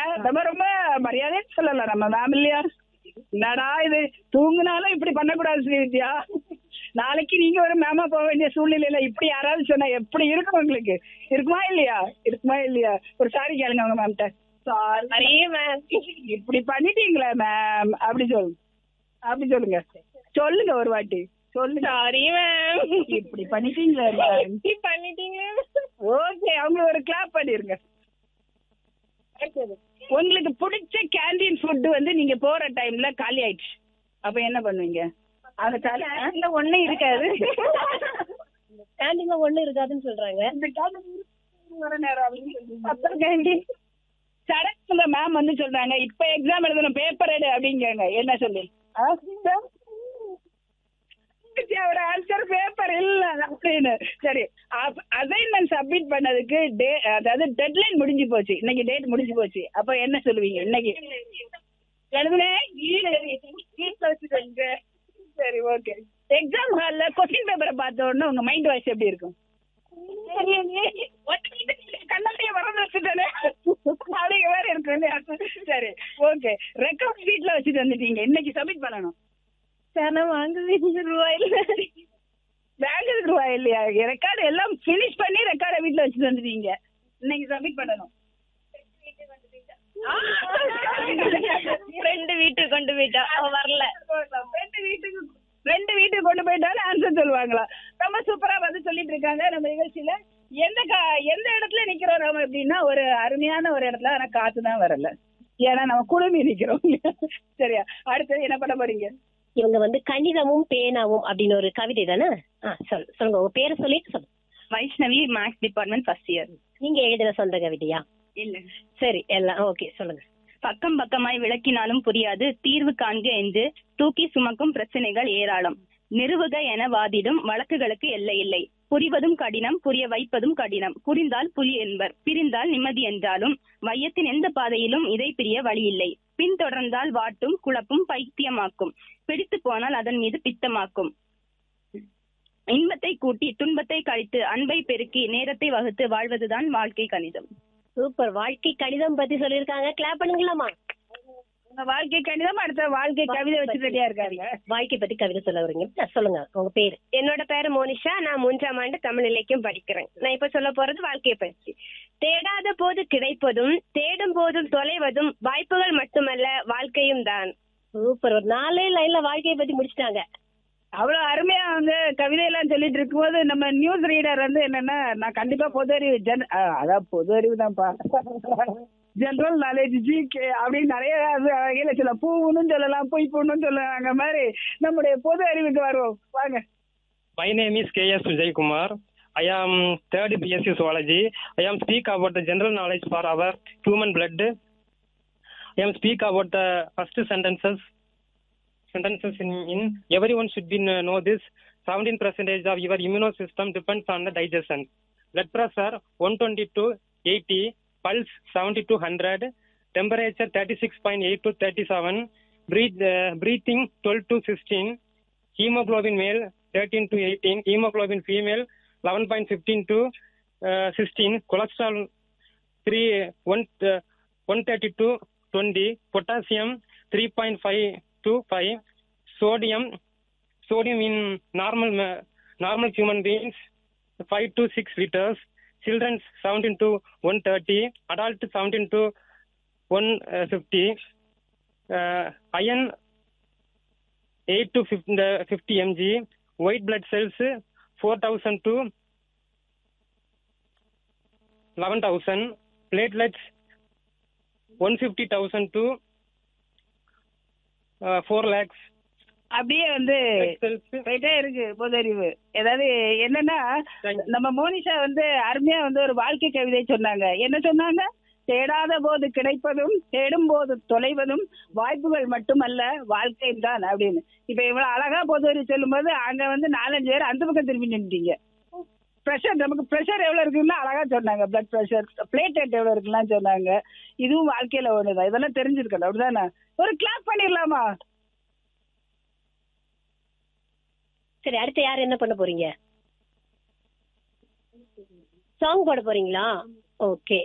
ரொம்ப ரொம்ப மரியாதை சொல்லல நம்ம மேம் இல்லையா என்னடா இது தூங்குனாலும் இப்படி பண்ணக்கூடாது ஸ்ரீவித்யா நாளைக்கு நீங்க ஒரு மேமா போக வேண்டிய சூழ்நிலையில இப்படி யாராவது சொன்னா எப்படி இருக்கும் உங்களுக்கு இருக்குமா இல்லையா இருக்குமா இல்லையா ஒரு சாரி கேளுங்க அவங்க மேம்கிட்ட சாரி மேம் இப்படி பண்ணிட்டீங்களே மேம் அப்படி சொல்லுங்க அப்படி சொல்லுங்க சொல்லுங்க ஒரு வாட்டி சொல்லுங்க சாரி மேம் இப்படி பண்ணிட்டீங்களே மேம் இப்படி பண்ணிட்டீங்க ஓகே அவங்க ஒரு கிளாப் பண்ணிருங்க உங்களுக்கு பிடிச்ச கேண்டீன் ஃபுட் வந்து நீங்க போற டைம்ல காலி ஆயிடுச்சு அப்ப என்ன பண்ணுவீங்க அந்த காலி கேண்டீன்ல ஒண்ணு இருக்காது கேண்டீன்ல ஒண்ணு இருக்காதுன்னு சொல்றாங்க இந்த canteen வர நேரம் அப்படின்னு சொல்லுங்க. அப்புறம் கேண்டீன் சடங்குல மேம் வந்து சொல்றாங்க இப்ப எக்ஸாம் எழுதணும் பேப்பர் எடு அப்படிங்கிறாங்க என்ன சொல்லி அவரோட ஆன்சர் பேப்பர் இல்ல அப்படின்னு சரி அசைன்மெண்ட் சப்மிட் பண்ணதுக்கு டே அதாவது டெட்லைன் முடிஞ்சு போச்சு இன்னைக்கு டேட் முடிஞ்சு போச்சு அப்ப என்ன சொல்லுவீங்க இன்னைக்கு எழுதுனேன் வீட்டுல வச்சுக்கோங்க சரி ஓகே எக்ஸாம் ஹால்ல கொஸ்டின் பேப்பரை பார்த்த உடனே உங்க மைண்ட் வாய்ஸ் எப்படி இருக்கும் கண்ணத்தையே மறந்து வச்சுட்டானே அப்படிங்க வேற இருக்கு இல்லையா? சரி ஓகே ரெக்கார்ட் ஷீட்ல வச்சுட்டு வந்துட்டீங்க இன்னைக்கு சப்மிட் பண்ணணும் சனம் வாங்குவீங்க ரூபாயில பேங்க் ரூபாய் இல்லையா ரெக்கார்டு எல்லாம் ஃபினிஷ் பண்ணி ரெக்கார்டை வீட்ல வச்சுட்டு வந்துட்டீங்க இன்னைக்கு சப்மிட் பண்ணணும் ஃப்ரெண்டு வீட்டுக்கு கொண்டு போயிட்டா அவ வரல ரெண்டு வீட்டுக்கு ரெண்டு வீட்டுக்கு கொண்டு போயிட்டாலும் ஆன்சர் சொல்லுவாங்களா ரொம்ப சூப்பரா வந்து சொல்லிட்டு இருக்காங்க நம்ம நிகழ்ச்சியில எந்த கா எந்த இடத்துல நிக்கிறோம் நம்ம எப்படின்னா ஒரு அருமையான ஒரு இடத்துல ஆனா காத்து தான் வரல ஏன்னா நம்ம குழுமி நிக்கிறோம் சரியா அடுத்தது என்ன பண்ண போறீங்க இவங்க வந்து கணிதமும் பேனாவும் அப்படின்னு ஒரு கவிதை தானே ஆ, சொல் சொல்லுங்க உங்க பேரை சொல்லிட்டு சொல்லுங்க Vaishnavi maths department first year நீங்க எழுதின சொந்த கவிதையா இல்ல சரி எல்லாம் ஓகே சொல்லுங்க பக்கம் பக்கமாய் விளக்கினாலும் புரியாது தீர்வு காண்க என்று தூக்கி சுமக்கும் பிரச்சனைகள் ஏராளம் நிறுவுக என வாதிடும் வழக்குகளுக்கு எல்லை இல்லை புரிவதும் கடினம் புரிய வைப்பதும் கடினம் புரிந்தால் புலி என்பர் பிரிந்தால் நிம்மதி என்றாலும் மையத்தின் எந்த பாதையிலும் இதை பிரிய வழி இல்லை பின்தொடர்ந்தால் வாட்டும் குழப்பும் பைத்தியமாக்கும் பிடித்து போனால் அதன் மீது பித்தமாக்கும் இன்பத்தை கூட்டி துன்பத்தை கழித்து அன்பை பெருக்கி நேரத்தை வகுத்து வாழ்வதுதான் வாழ்க்கை கணிதம் சூப்பர் வாழ்க்கை கடிதம் பத்தி சொல்லியிருக்காங்க கிளாப் பண்ணுங்களாமா உங்க வாழ்க்கை கணிதம் அடுத்த வாழ்க்கை கவிதை வச்சு ரெடியா இருக்காங்க வாழ்க்கை பத்தி கவிதை சொல்ல வரீங்க ஆ, சொல்லுங்க உங்க பேரு என்னோட பேரு மோனிஷா நான் மூன்றாம் ஆண்டு தமிழ் இலக்கியம் படிக்கிறேன் நான் இப்ப சொல்ல போறது வாழ்க்கையை பற்றி தேடாத போது கிடைப்பதும் தேடும் போதும் தொலைவதும் வாய்ப்புகள் மட்டுமல்ல வாழ்க்கையும் தான் சூப்பர் ஒரு நாலே லைன்ல வாழ்க்கையை பத்தி முடிச்சிட்டாங்க அவ்வளவு அருமையா வந்து கவிதையெல்லாம் சொல்லிட்டு இருக்கும்போது நம்ம நியூஸ் ரீடர் வந்து என்னன்னா நான் கண்டிப்பா பொது அறிவு ஜென் ஆ, அதான் பொது அறிவு தான்ப்பா ஜெனரல் நாலேஜ் ஜிகே அப்படின்னு நிறைய வகையில சொல்லலாம் பூவுன்னு சொல்லலாம் பொய் பூன்னு சொல்லலாம் அந்த மாதிரி நம்முடைய பொது அறிவுக்கு வருவோம் வாங்க My name is K.S. Vijay Kumar. I am third BSc Zoology. I am speak about the general knowledge for our human blood. I am speak about the first sentences. Sentences in, in everyone should be uh, know this. 17 percentage of your immune system depends on the digestion. Blood pressure 120 to 80, pulse 70 to 100, temperature 36.8 to 37, breathe, uh, breathing 12 to 16, hemoglobin male 13 to 18, hemoglobin female 11.15 to uh, 16, cholesterol 3 1 uh, 130 to 20, potassium 3.5 to 5, sodium sodium in normal ma- normal human beings 5 to 6 liters, children's 17 to 130, adult 17 to 150, uh, iron 8 to 50, the 50 mg, white blood cells 4000 to 11000, platelets 150,000 to uh, 4 lakhs, அப்படியே வந்து red cells போயிட்டே இருக்கு பொது அறிவு ஏதாவது என்னன்னா Thank you. நம்ம மோனிஷா வந்து அருமையா வந்து ஒரு வாழ்க்கை கவிதை சொன்னாங்க என்ன சொன்னாங்க தேடாத போது கிடைப்பதும் தேடும் போது தொலைவதும் வாய்ப்புகள் மட்டுமல்ல வாழ்க்கை தான் அப்படின்னு இப்ப இவ்வளவு அழகா பொது அறிவு சொல்லும்போது அங்க வந்து நாலஞ்சு பேர் அந்த பக்கம் திரும்பி நின்றுட்டீங்க ப்ரெஷர் நமக்கு ப்ரெஷர் எவ்வளவு இருக்குன்னா அழகா சொன்னாங்க பிளட் ப்ரெஷர் பிளேட்டட் எவ்வளவு இருக்குலாம் சொன்னாங்க இதுவும் வாழ்க்கையில ஒண்ணுதான் இதெல்லாம் தெரிஞ்சிருக்கணும் அப்படிதானே ஒரு கிளாப் பண்ணிடலாமா சரி அடுத்து யார் என்ன பண்ண போறீங்க சாங் போட போறீங்களா ஓகே